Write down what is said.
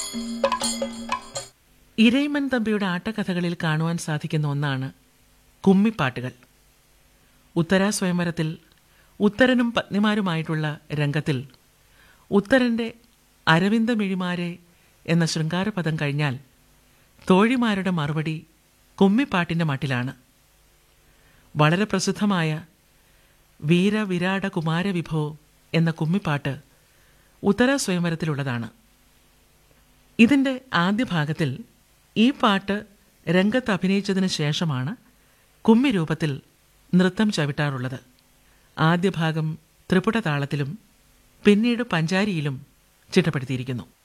ഇരയിമൻ തമ്പിയുടെ ആട്ടക്കഥകളിൽ കാണുവാൻ സാധിക്കുന്ന ഒന്നാണ് കുമ്മിപ്പാട്ടുകൾ ഉത്തരാ സ്വയംവരത്തിൽ ഉത്തരനും പത്നിമാരുമായിട്ടുള്ള രംഗത്തിൽ ഉത്തരന്റെ അരവിന്ദമിഴിമാരെ എന്ന ശൃംഗാരപദം കഴിഞ്ഞാൽ തോഴിമാരുടെ മറുപടി കുമ്മിപ്പാട്ടിന്റെ മട്ടിലാണ് വളരെ പ്രസിദ്ധമായ വീരവിരാട കുമാരവിഭോ എന്ന കുമ്മിപ്പാട്ട് ഉത്തര സ്വയംവരത്തിലുള്ളതാണ് ഇതിന്റെ ആദ്യ ഭാഗത്തിൽ ഈ പാട്ട് രംഗത്ത് അഭിനയിച്ചതിന് ശേഷമാണ് കുമ്മി രൂപത്തിൽ നൃത്തം ചവിട്ടാറുള്ളത് ആദ്യ ഭാഗം ത്രിപുട താളത്തിലും പിന്നീട് പഞ്ചാരിയിലും ചിട്ടപ്പെടുത്തിയിരിക്കുന്നു